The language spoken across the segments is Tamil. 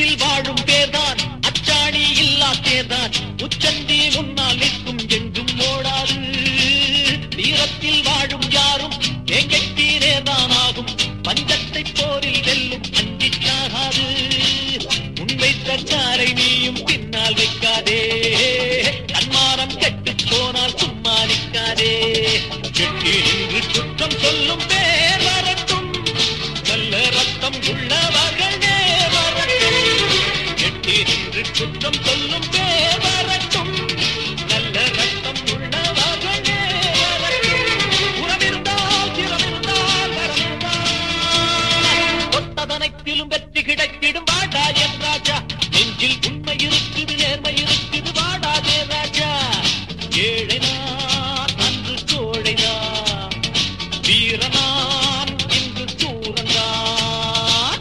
வீரத்தில் வாழும் பேர்தான் அச்சாணி இல்லா தேர்தான் உச்சந்தி முன்னால் நிற்கும் எங்கும் ஓடாது வீரத்தில் வாழும் யாரும் வேங்கைக்கு நேர்தான் ஆகும் பஞ்சத்தை போரில் வெல்லும் அஞ்சிச்சாகாது முன்வைத்த சாரை நீயும் பின்னால் வைக்காதே கண்மாரம் கெட்டுப் போனால் சும்மா நிற்காதே கெட்டி நின்று குற்றம் சொல்லும் பேர் வரட்டும் நல்ல ரத்தம் உள்ளவர்கள் நேர் வரட்டும் கெட்டி நின்று குற்றம் சொல்லும் பேர் வரட்டும் நல்ல ரத்தம் உள்ளவர்கள் நேர் வரட்டும் உறவிருந்தால் திறமிருந்தால் வரமிருந்தால் ஒத்ததனைத்திலும் வெற்றி கிடைத்திடும் வாடா என் ராஜா நெஞ்சில் உண்மை இருக்குது நேர்மை இருக்குது வாடாதே ராஜா ஏழை நான் அன்று கோழை நான் வீரனான் இன்று சூரன்தான்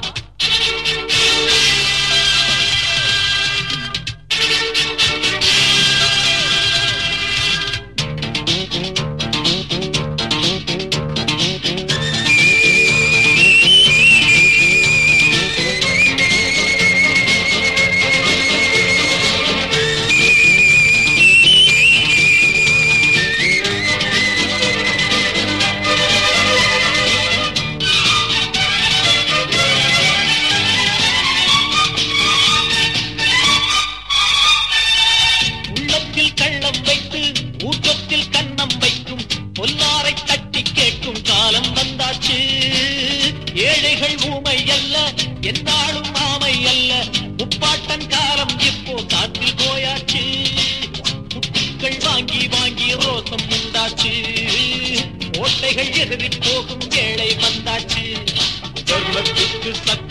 உள்ளத்தில் கள்ளம் வைத்து ஊற்றத்தில் கன்னம் வைக்கும் பொல்லாரை தட்டி கேட்கும் காலம் வந்தாச்சு ஏழைகள் ஊமை அல்ல என்னாலும் ஆமை அல்ல முப்பாட்டன் காலம் இப்போ காத்தில் போயாச்சு குட்டிகள் வாங்கி வாங்கி ரோசம் உண்டாச்சு ஓட்டைகள் எதிரி போகும் வேளை வந்தாச்சு தர்மத்துக்கு சக்தி